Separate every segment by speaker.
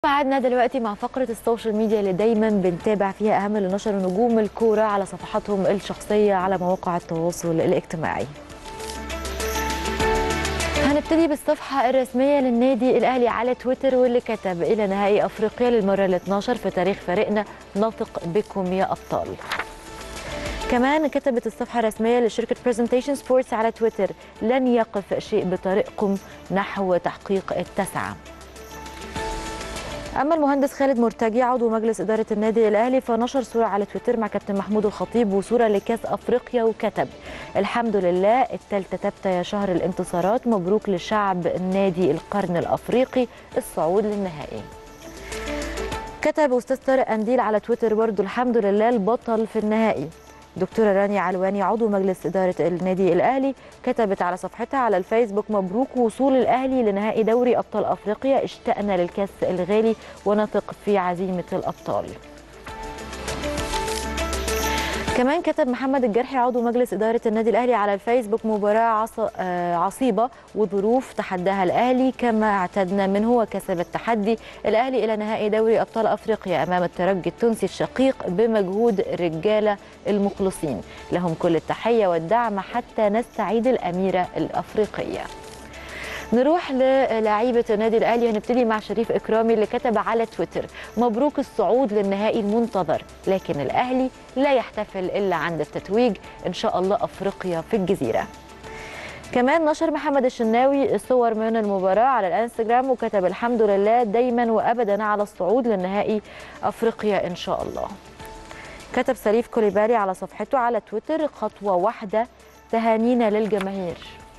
Speaker 1: قعدنا دلوقتي مع فقرة السوشيال ميديا اللي دايما بنتابع فيها أهم اللي نشر نجوم الكورة على صفحاتهم الشخصية على مواقع التواصل الاجتماعي هنبتدي بالصفحة الرسمية للنادي الأهلي على تويتر واللي كتب إلى نهائي أفريقيا للمرة ال 12 في تاريخ فريقنا نثق بكم يا أبطال كمان كتبت الصفحة الرسمية لشركة برزنتيشن سبورتس على تويتر لن يقف شيء بطريقكم نحو تحقيق التسعة اما المهندس خالد مرتجي عضو مجلس اداره النادي الاهلي فنشر صوره على تويتر مع كابتن محمود الخطيب وصوره لكاس افريقيا وكتب الحمد لله الثالثه ثابته يا شهر الانتصارات مبروك لشعب نادي القرن الافريقي الصعود للنهائي كتب استاذ طارق قنديل على تويتر برضو الحمد لله البطل في النهائي دكتورة رانيا علواني عضو مجلس إدارة النادي الأهلي كتبت على صفحتها على الفيسبوك مبروك وصول الأهلي لنهائي دوري أبطال أفريقيا اشتقنا للكاس الغالي ونثق في عزيمة الأبطال كمان كتب محمد الجرحي عضو مجلس إدارة النادي الأهلي على الفيسبوك مباراة عص... آه عصيبة وظروف تحداها الأهلي كما اعتدنا منه وكسب التحدي الأهلي إلى نهائي دوري أبطال أفريقيا أمام الترجي التونسي الشقيق بمجهود الرجالة المخلصين لهم كل التحية والدعم حتى نستعيد الأميرة الأفريقية نروح للاعيبه النادي الاهلي هنبتدي مع شريف اكرامي اللي كتب على تويتر مبروك الصعود للنهائي المنتظر لكن الاهلي لا يحتفل الا عند التتويج ان شاء الله افريقيا في الجزيره كمان نشر محمد الشناوي صور من المباراة على الانستجرام وكتب الحمد لله دايما وابدا على الصعود للنهائي افريقيا ان شاء الله كتب سليف كوليبالي على صفحته على تويتر خطوة واحدة تهانينا للجماهير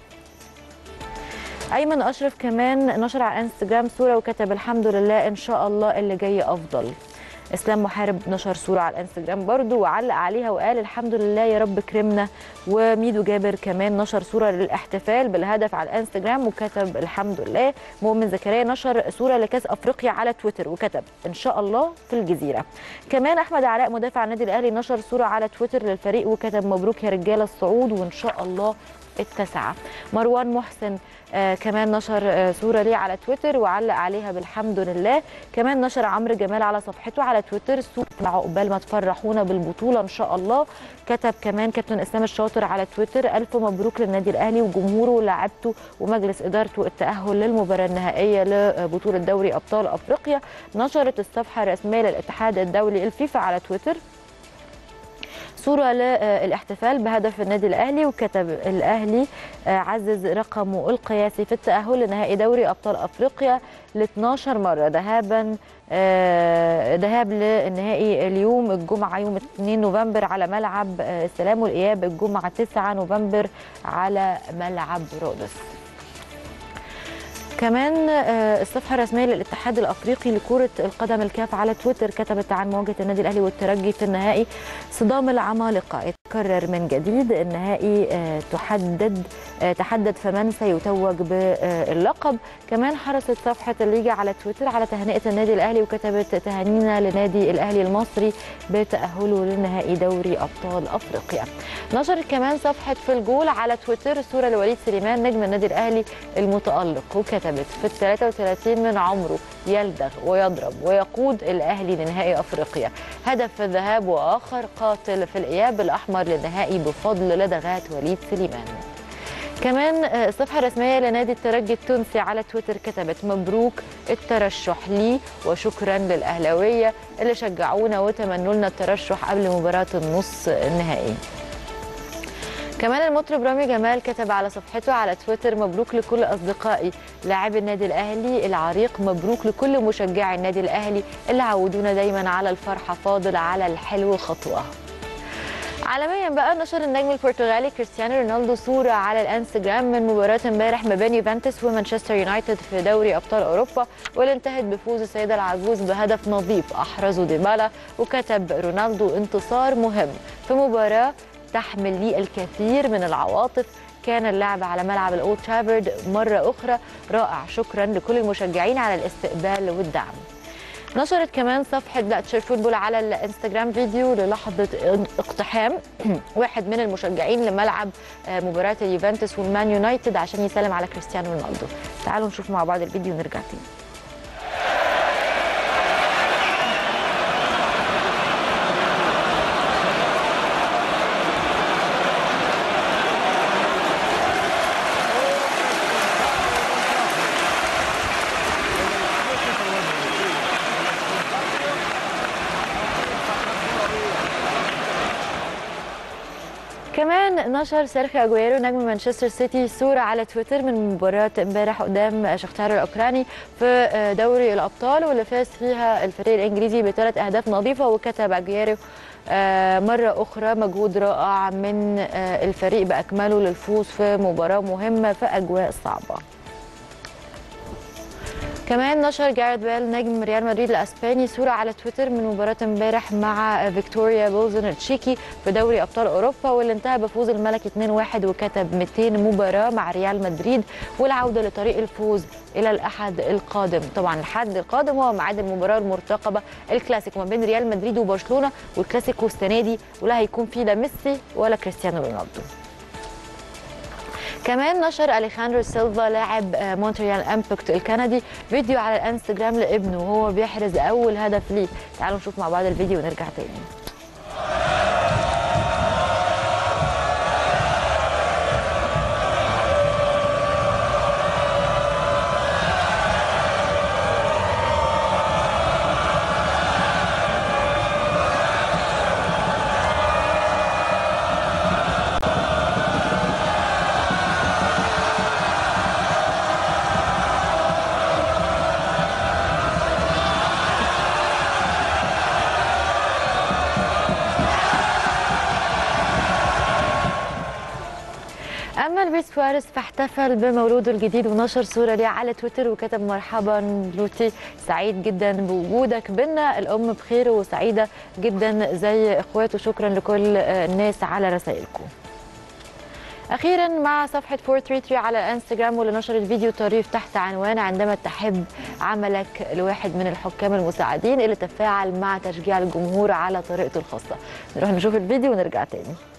Speaker 1: ايمن اشرف كمان نشر على انستجرام صوره وكتب الحمد لله ان شاء الله اللي جاي افضل اسلام محارب نشر صوره على الانستجرام برضو وعلق عليها وقال الحمد لله يا رب كرمنا وميدو جابر كمان نشر صوره للاحتفال بالهدف على الانستجرام وكتب الحمد لله مؤمن زكريا نشر صوره لكاس افريقيا على تويتر وكتب ان شاء الله في الجزيره كمان احمد علاء مدافع النادي الاهلي نشر صوره على تويتر للفريق وكتب مبروك يا رجاله الصعود وان شاء الله التاسعه مروان محسن آه كمان نشر آه صوره ليه على تويتر وعلق عليها بالحمد لله كمان نشر عمرو جمال على صفحته على تويتر صوره عقبال ما تفرحونا بالبطوله ان شاء الله كتب كمان كابتن اسلام الشاطر على تويتر الف مبروك للنادي الاهلي وجمهوره ولاعبته ومجلس ادارته التاهل للمباراه النهائيه لبطوله دوري ابطال افريقيا نشرت الصفحه الرسميه للاتحاد الدولي الفيفا على تويتر صورة للاحتفال بهدف النادي الأهلي وكتب الأهلي عزز رقمه القياسي في التأهل لنهائي دوري أبطال أفريقيا ل 12 مرة ذهابا ذهاب للنهائي اليوم الجمعة يوم 2 نوفمبر على ملعب السلام والإياب الجمعة 9 نوفمبر على ملعب رودس كمان الصفحه الرسميه للاتحاد الافريقي لكره القدم الكاف على تويتر كتبت عن مواجهه النادي الاهلي والترجي في النهائي صدام العمالقه يتكرر من جديد النهائي تحدد تحدد فمن سيتوج باللقب كمان حرصت صفحه الليجا على تويتر على تهنئه النادي الاهلي وكتبت تهانينا لنادي الاهلي المصري بتاهله لنهائي دوري ابطال افريقيا نشرت كمان صفحه في الجول على تويتر صوره لوليد سليمان نجم النادي الاهلي المتالق وكتبت في ال 33 من عمره يلدغ ويضرب ويقود الاهلي لنهائي افريقيا هدف في الذهاب واخر قاتل في الاياب الاحمر للنهائي بفضل لدغات وليد سليمان كمان الصفحة الرسمية لنادي الترجي التونسي على تويتر كتبت مبروك الترشح لي وشكرا للأهلاوية اللي شجعونا وتمنوا لنا الترشح قبل مباراة النص النهائي كمان المطرب رامي جمال كتب على صفحته على تويتر مبروك لكل اصدقائي لاعبي النادي الاهلي العريق مبروك لكل مشجعي النادي الاهلي اللي عودونا دايما على الفرحه فاضل على الحلو خطوه عالميا بقى نشر النجم البرتغالي كريستيانو رونالدو صوره على الانستجرام من مباراه امبارح ما بين يوفنتوس ومانشستر يونايتد في دوري ابطال اوروبا واللي انتهت بفوز السيده العجوز بهدف نظيف احرزه ديبالا وكتب رونالدو انتصار مهم في مباراه تحمل لي الكثير من العواطف كان اللعب على ملعب الاولد ترافورد مره اخرى رائع شكرا لكل المشجعين على الاستقبال والدعم نشرت كمان صفحة بلاتشر فوتبول على الانستجرام فيديو للحظة اقتحام واحد من المشجعين لملعب مباراة اليوفنتوس والمان يونايتد عشان يسلم على كريستيانو رونالدو تعالوا نشوف مع بعض الفيديو ونرجع تاني كمان نشر سيرخيو اجويرو نجم مانشستر سيتي صوره على تويتر من مباراه امبارح قدام شختار الاوكراني في دوري الابطال واللي فاز فيها الفريق الانجليزي بثلاث اهداف نظيفه وكتب اجويرو آه، مرة أخرى مجهود رائع من آه، الفريق بأكمله للفوز في مباراة مهمة في أجواء صعبة كمان نشر جاريت بيل نجم ريال مدريد الاسباني صوره على تويتر من مباراه امبارح مع فيكتوريا بولزن التشيكي في دوري ابطال اوروبا واللي انتهى بفوز الملكي 2-1 وكتب 200 مباراه مع ريال مدريد والعوده لطريق الفوز الى الاحد القادم طبعا الحد القادم هو ميعاد المباراه المرتقبه الكلاسيكو ما بين ريال مدريد وبرشلونه والكلاسيكو السنه دي ولا هيكون فيه لا ميسي ولا كريستيانو رونالدو كمان نشر اليخاندرو سيلفا لاعب آه، مونتريال امباكت الكندي فيديو على الانستجرام لابنه وهو بيحرز اول هدف ليه تعالوا نشوف مع بعض الفيديو ونرجع تاني اما لويس سواريز فاحتفل بمولوده الجديد ونشر صوره ليه على تويتر وكتب مرحبا لوتي سعيد جدا بوجودك بينا الام بخير وسعيده جدا زي اخواته شكرا لكل آه، الناس على رسائلكم اخيرا مع صفحه 433 على الانستجرام واللي نشرت فيديو طريف تحت عنوان عندما تحب عملك لواحد من الحكام المساعدين اللي تفاعل مع تشجيع الجمهور على طريقته الخاصه نروح نشوف الفيديو ونرجع تاني